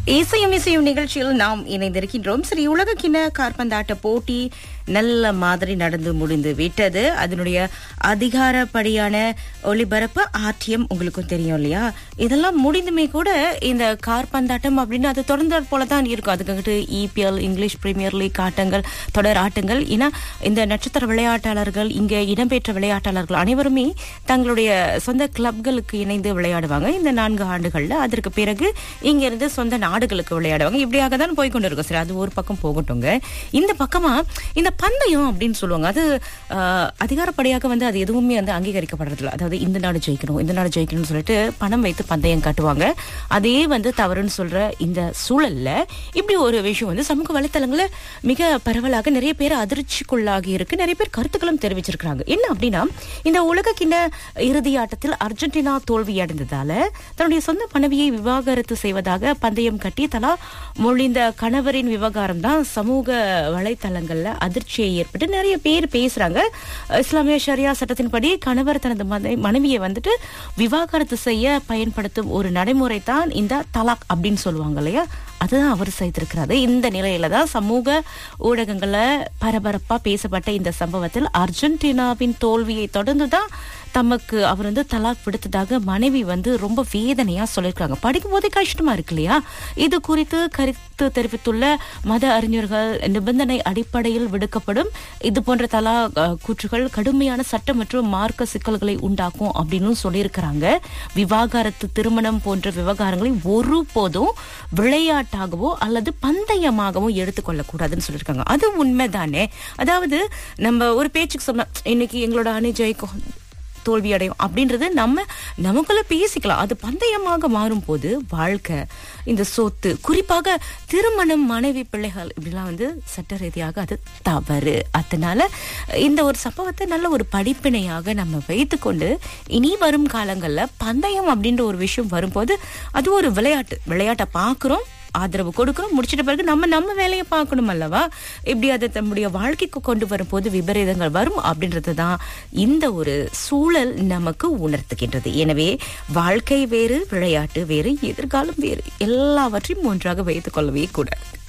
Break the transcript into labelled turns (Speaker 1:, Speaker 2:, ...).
Speaker 1: இசையும் இசையும் நிகழ்ச்சியில் நாம் இணைந்திருக்கின்றோம் சரி உலக கிண்ண கார்பந்தாட்ட போட்டி நல்ல மாதிரி நடந்து முடிந்து விட்டது அதனுடைய அதிகாரப்படியான ஒளிபரப்பு ஆர்டிஎம் உங்களுக்கும் தெரியும் இல்லையா இதெல்லாம் முடிந்துமே கூட இந்த கார்பந்தாட்டம் அப்படின்னு அது தொடர்ந்து போல தான் இருக்கும் அதுக்கிட்டு இபிஎல் இங்கிலீஷ் பிரீமியர் லீக் ஆட்டங்கள் தொடர் ஆட்டங்கள் ஏன்னா இந்த நட்சத்திர விளையாட்டாளர்கள் இங்க இடம்பெற்ற விளையாட்டாளர்கள் அனைவருமே தங்களுடைய சொந்த கிளப்களுக்கு இணைந்து விளையாடுவாங்க இந்த நான்கு ஆண்டுகள்ல அதற்கு பிறகு இங்க இருந்து சொந்த நாடுகளுக்கு விளையாடுவாங்க இப்படியாக தான் போய் கொண்டு இருக்கும் சரி அது ஒரு பக்கம் போகட்டுங்க இந்த பக்கமா இந்த பந்தயம் அப்படின்னு சொல்லுவாங்க அது ஆஹ், அதிகாரப்படியாக வந்து அது எதுவுமே வந்து அங்கீகரிக்கப்படுறதில்ல அதாவது இந்த நாடு ஜெயிக்கணும் இந்த நாடு ஜெயிக்கணும்னு சொல்லிட்டு பணம் வைத்து பந்தயம் காட்டுவாங்க அதே வந்து தவறுன்னு சொல்ற இந்த சூழல்ல இப்படி ஒரு விஷயம் வந்து சமூக வலைத்தளங்கள்ல மிக பரவலாக நிறைய பேர் அதிர்ச்சிக்குள்ளாகி இருக்கு நிறைய பேர் கருத்துக்களும் தெரிவிச்சிருக்காங்க என்ன அப்படின்னா இந்த உலக கிண்ண இறுதி ஆட்டத்தில் அர்ஜென்டினா தோல்வி அடைந்ததால தன்னுடைய சொந்த மனைவியை விவாகரத்து செய்வதாக பந்தயம் கட்டி தலா மொழிந்த கணவரின் விவகாரம் தான் சமூக வலைத்தளங்கள்ல அதிர்ச்சியை ஏற்பட்டு நிறைய பேர் பேசுறாங்க இஸ்லாமிய ஷரியா சட்டத்தின்படி கணவர் தனது மனை- மனைவியை வந்துட்டு விவாகரத்து செய்ய பயன்படுத்தும் ஒரு நடைமுறை தான் இந்த தலாக் அப்படின்னு சொல்லுவாங்க இல்லையா அதுதான் அவர் செய்திருக்கிறாரு இந்த நிலையில தான் சமூக ஊடகங்கள்ல பரபரப்பா பேசப்பட்ட இந்த சம்பவத்தில் அர்ஜென்டினாவின் தோல்வியை தொடர்ந்து தான் தமக்கு அவர் வந்து தலாக் விடுத்ததாக மனைவி வந்து ரொம்ப வேதனையா சொல்லியிருக்காங்க படிக்கும் போதே கஷ்டமா இருக்கு இல்லையா இது குறித்து கருத்து தெரிவித்துள்ள மத அறிஞர்கள் நிபந்தனை அடிப்படையில் விடுக்கப்படும் இது போன்ற தலா அஹ், கூற்றுகள் கடுமையான சட்ட மற்றும் மார்க்க சிக்கல்களை உண்டாக்கும் அப்படின்னு சொல்லியிருக்கிறாங்க விவாகரத்து திருமணம் போன்ற விவகாரங்களை ஒருபோதும் விளையாட்டாகவோ அல்லது பந்தயமாகவோ எடுத்துக்கொள்ள கூடாதுன்னு சொல்லியிருக்காங்க அது உண்மைதானே அதாவது நம்ம ஒரு பேச்சுக்கு சொன்ன இன்னைக்கு எங்களோட அணி ஜெயிக்கும் தோல்வி அடையும் அப்படின்றது நம்ம நமக்குள்ள பேசிக்கலாம் அது பந்தயமாக மாறும் போது வாழ்க்கை இந்த சொத்து குறிப்பாக திருமணம் மனைவி பிள்ளைகள் இப்படிலாம் வந்து சட்ட ரீதியாக அது தவறு அதனால இந்த ஒரு சம்பவத்தை நல்ல ஒரு படிப்பினையாக நம்ம வைத்துக்கொண்டு இனி வரும் காலங்கள்ல பந்தயம் அப்படின்ற ஒரு விஷயம் வரும்போது அது ஒரு விளையாட்டு விளையாட்டை பார்க்குறோம் ஆதரவு கொடுக்கிறோம் முடிச்சிட்ட பிறகு நம்ம நம்ம வேலையை பார்க்கணும் அல்லவா இப்படி அதை நம்முடைய வாழ்க்கைக்கு கொண்டு வரும்போது விபரீதங்கள் வரும் அப்படின்றது தான் இந்த ஒரு சூழல் நமக்கு உணர்த்துகின்றது எனவே வாழ்க்கை வேறு விளையாட்டு வேறு எதிர்காலம் வேறு எல்லாவற்றையும் ஒன்றாக வைத்துக் கொள்ளவே கூடாது